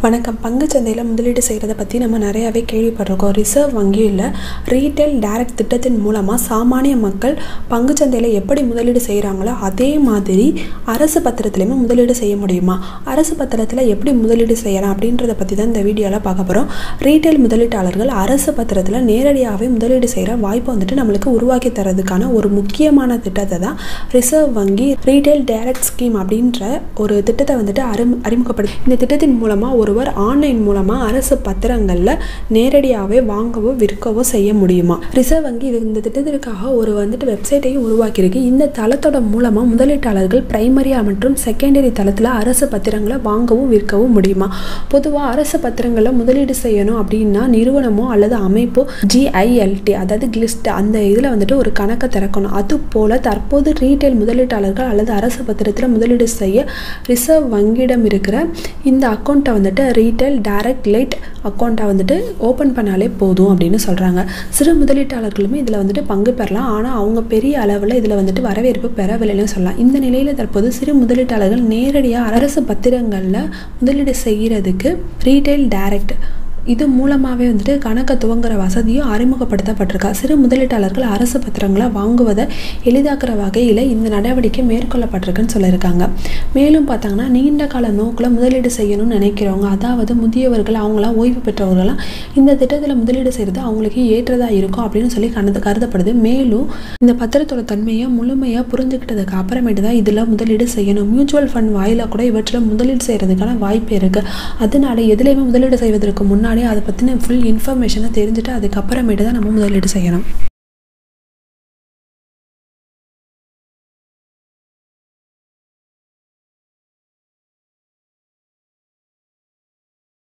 வணக்கம் பங்குச்சந்தையில் முதலீடு செய்கிறத பற்றி நம்ம நிறையாவே கேள்விப்பட்டிருக்கோம் ரிசர்வ் வங்கியில் ரீட்டைல் டைரக்ட் திட்டத்தின் மூலமாக சாமானிய மக்கள் பங்குச்சந்தையில் எப்படி முதலீடு செய்கிறாங்களோ அதே மாதிரி அரசு பத்திரத்துலையுமே முதலீடு செய்ய முடியுமா அரசு பத்திரத்தில் எப்படி முதலீடு செய்யலாம் அப்படின்றத பற்றி தான் இந்த வீடியோவில் பார்க்க போகிறோம் ரீட்டைல் முதலீட்டாளர்கள் அரசு பத்திரத்தில் நேரடியாகவே முதலீடு செய்கிற வாய்ப்பை வந்துட்டு நம்மளுக்கு உருவாக்கி தரதுக்கான ஒரு முக்கியமான திட்டத்தை தான் ரிசர்வ் வங்கி ரீட்டைல் டைரக்ட் ஸ்கீம் அப்படின்ற ஒரு திட்டத்தை வந்துட்டு அறிமு அறிமுகப்படுத்தி இந்த திட்டத்தின் மூலமாக ஒருவர் ஆன்லைன் மூலமாக அரசு பத்திரங்களில் நேரடியாகவே வாங்கவோ விற்கவோ செய்ய முடியுமா ரிசர்வ் வங்கி இது இந்த திட்டத்திற்காக ஒரு வந்துட்டு வெப்சைட்டையும் உருவாக்கியிருக்கு இந்த தளத்தோட மூலமாக முதலீட்டாளர்கள் பிரைமரியா மற்றும் செகண்டரி தளத்தில் அரசு பத்திரங்களை வாங்கவும் விற்கவும் முடியுமா பொதுவாக அரசு பத்திரங்களில் முதலீடு செய்யணும் அப்படின்னா நிறுவனமோ அல்லது அமைப்போ ஜிஐஎல்டி அதாவது கிளிஸ்ட் அந்த இதில் வந்துட்டு ஒரு கணக்கை திறக்கணும் அது போல் தற்போது ரீட்டைல் முதலீட்டாளர்கள் அல்லது அரசு பத்திரத்தில் முதலீடு செய்ய ரிசர்வ் வங்கியிடம் இருக்கிற இந்த அக்கௌண்ட்டை வந்துட்டு ரீட்டைல் டைரக்ட் லைட் அக்கௌண்ட்டை வந்துட்டு ஓப்பன் பண்ணாலே போதும் அப்படின்னு சொல்கிறாங்க சிறு முதலீட்டாளர்களுமே இதில் வந்துட்டு பங்கு பெறலாம் ஆனால் அவங்க பெரிய அளவில் இதில் வந்துட்டு வரவேற்பு பெறவில்லைன்னு சொல்லலாம் இந்த நிலையில் தற்போது சிறு முதலீட்டாளர்கள் நேரடியாக அரசு பத்திரங்களில் முதலீடு செய்கிறதுக்கு ரீட்டைல் டைரக்ட் இது மூலமாகவே வந்துட்டு கணக்கை துவங்குற வசதியும் அறிமுகப்படுத்தப்பட்டிருக்கா சிறு முதலீட்டாளர்கள் அரசு பத்திரங்களை வாங்குவதை எளிதாக்குற வகையில் இந்த நடவடிக்கை மேற்கொள்ளப்பட்டிருக்குன்னு சொல்லியிருக்காங்க மேலும் பார்த்தாங்கன்னா நீண்ட கால நோக்கில் முதலீடு செய்யணும்னு நினைக்கிறவங்க அதாவது முதியவர்கள் அவங்களாம் ஓய்வு பெற்றவர்களாம் இந்த திட்டத்தில் முதலீடு செய்கிறது அவங்களுக்கு ஏற்றதாக இருக்கும் அப்படின்னு சொல்லி கருது கருதப்படுது மேலும் இந்த பத்திரத்தோட தன்மையை முழுமையாக புரிஞ்சுக்கிட்டதுக்கு அப்புறமேட்டு தான் இதில் முதலீடு செய்யணும் மியூச்சுவல் ஃபண்ட் வாயிலாக கூட இவற்றில் முதலீடு செய்கிறதுக்கான வாய்ப்பு இருக்குது அதனால எதுலேயுமே முதலீடு செய்வதற்கு முன்னாடி அதை பற்றின ஃபுல் இன்ஃபர்மேஷனை தெரிஞ்சுட்டு அதுக்கப்புறமேட்டு தான் நம்ம முதலீடு செய்யணும்